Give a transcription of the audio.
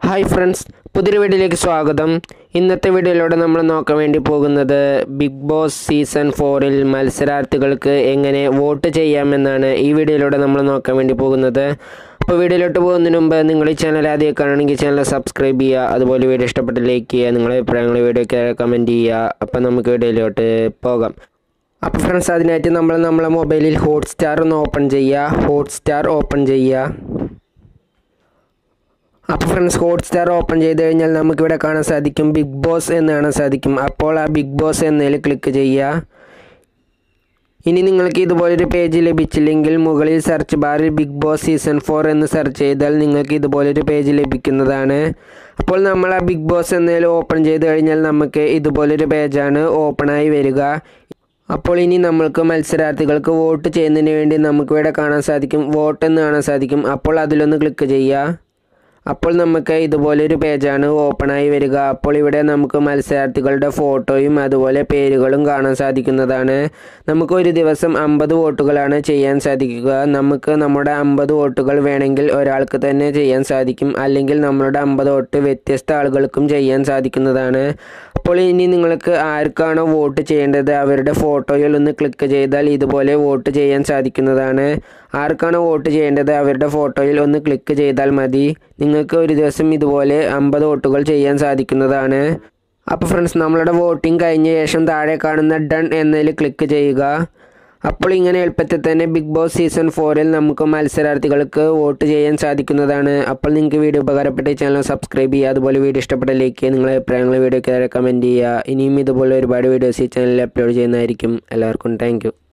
hi friends പുതിയൊരു വീഡിയോയിലേക്ക് സ്വാഗതം ഇന്നത്തെ വീഡിയോയിലൂടെ നമ്മൾ നോക്കാൻ വേണ്ടി പോകുന്നത് ബിഗ് ബോസ് സീസൺ ഫോറിൽ മത്സരാർത്ഥികൾക്ക് എങ്ങനെ വോട്ട് ചെയ്യാമെന്നാണ് ഈ വീഡിയോയിലൂടെ നമ്മൾ നോക്കാൻ വേണ്ടി പോകുന്നത് അപ്പോൾ വീഡിയോയിലോട്ട് പോകുന്നതിന് മുമ്പ് നിങ്ങൾ ഈ ചാനൽ ആദ്യം കാണുകയാണെങ്കിൽ ചാനൽ സബ്സ്ക്രൈബ് ചെയ്യുക അതുപോലെ വീഡിയോ ഇഷ്ടപ്പെട്ട് ലൈക്ക് ചെയ്യുക നിങ്ങളുടെ അഭിപ്രായങ്ങൾ വീഡിയോയ്ക്ക് കമൻറ്റ് ചെയ്യുക അപ്പോൾ നമുക്ക് വീഡിയോയിലോട്ട് പോകാം അപ്പോൾ ഫ്രണ്ട്സ് അതിനായിട്ട് നമ്മൾ നമ്മളെ മൊബൈലിൽ ഹോട്ട്സ്റ്റാർ ഒന്ന് ഓപ്പൺ ചെയ്യുക ഹോട്ട്സ്റ്റാർ ഓപ്പൺ ചെയ്യുക അപ്പോൾ ഫ്രണ്ട്സ് ഹോട്ട്സ്റ്റാർ ഓപ്പൺ ചെയ്ത് കഴിഞ്ഞാൽ നമുക്കിവിടെ കാണാൻ സാധിക്കും ബിഗ് ബോസ് എന്ന് കാണാൻ സാധിക്കും അപ്പോൾ ആ ബിഗ് ബോസ് എന്നതിൽ ക്ലിക്ക് ചെയ്യുക ഇനി നിങ്ങൾക്ക് ഇതുപോലൊരു പേജ് ലഭിച്ചില്ലെങ്കിൽ മുകളിൽ സെർച്ച് ബാറിൽ ബിഗ് ബോസ് സീസൺ ഫോർ എന്ന് സെർച്ച് ചെയ്താൽ നിങ്ങൾക്ക് ഇതുപോലൊരു പേജ് ലഭിക്കുന്നതാണ് അപ്പോൾ നമ്മൾ ആ ബിഗ് ബോസ് എന്നതിൽ ഓപ്പൺ ചെയ്ത് കഴിഞ്ഞാൽ നമുക്ക് ഇതുപോലൊരു പേജാണ് ഓപ്പണായി വരിക അപ്പോൾ ഇനി നമ്മൾക്ക് മത്സരാർത്ഥികൾക്ക് വോട്ട് ചെയ്യുന്നതിന് വേണ്ടി നമുക്കിവിടെ കാണാൻ സാധിക്കും വോട്ട് എന്ന് കാണാൻ സാധിക്കും അപ്പോൾ അതിലൊന്ന് ക്ലിക്ക് ചെയ്യുക അപ്പോൾ നമുക്ക് ഇതുപോലൊരു പേജാണ് ഓപ്പണായി വരിക അപ്പോൾ ഇവിടെ നമുക്ക് മത്സരാർത്ഥികളുടെ ഫോട്ടോയും അതുപോലെ പേരുകളും കാണാൻ സാധിക്കുന്നതാണ് നമുക്ക് ഒരു ദിവസം അമ്പത് വോട്ടുകളാണ് ചെയ്യാൻ സാധിക്കുക നമുക്ക് നമ്മുടെ അമ്പത് വോട്ടുകൾ വേണമെങ്കിൽ ഒരാൾക്ക് തന്നെ ചെയ്യാൻ സാധിക്കും അല്ലെങ്കിൽ നമ്മളുടെ അമ്പത് വോട്ട് വ്യത്യസ്ത ആളുകൾക്കും ചെയ്യാൻ സാധിക്കുന്നതാണ് അപ്പോൾ ഇനി നിങ്ങൾക്ക് ആർക്കാണോ വോട്ട് ചെയ്യേണ്ടത് അവരുടെ ഫോട്ടോയിൽ ഒന്ന് ക്ലിക്ക് ചെയ്താൽ ഇതുപോലെ വോട്ട് ചെയ്യാൻ സാധിക്കുന്നതാണ് ആർക്കാണോ വോട്ട് ചെയ്യേണ്ടത് അവരുടെ ഫോട്ടോയിൽ ഒന്ന് ക്ലിക്ക് ചെയ്താൽ മതി നിങ്ങൾക്ക് ഒരു ദിവസം ഇതുപോലെ അമ്പത് വോട്ടുകൾ ചെയ്യാൻ സാധിക്കുന്നതാണ് അപ്പോൾ ഫ്രണ്ട്സ് നമ്മളുടെ വോട്ടിംഗ് കഴിഞ്ഞ ശേഷം താഴെ കാണുന്ന ഡൺ എന്നതിൽ ക്ലിക്ക് ചെയ്യുക അപ്പോൾ ഇങ്ങനെ എളുപ്പത്തിൽ തന്നെ ബിഗ് ബോസ് സീസൺ ഫോറിൽ നമുക്ക് മത്സരാർത്ഥികൾക്ക് വോട്ട് ചെയ്യാൻ സാധിക്കുന്നതാണ് അപ്പോൾ നിങ്ങൾക്ക് വീഡിയോ ഉപകാരപ്പെട്ട ചാനൽ സബ്സ്ക്രൈബ് ചെയ്യുക അതുപോലെ വീഡിയോ ഇഷ്ടപ്പെട്ട ലൈക്ക് ചെയ്യുക നിങ്ങളെ അഭിപ്രായങ്ങൾ വീഡിയോയ്ക്ക് കമൻറ്റ് ചെയ്യുക ഇനിയും ഇതുപോലെ ഒരുപാട് വീഡിയോസ് ഈ ചാനലിൽ അപ്ലോഡ് ചെയ്യുന്നതായിരിക്കും എല്ലാവർക്കും താങ്ക്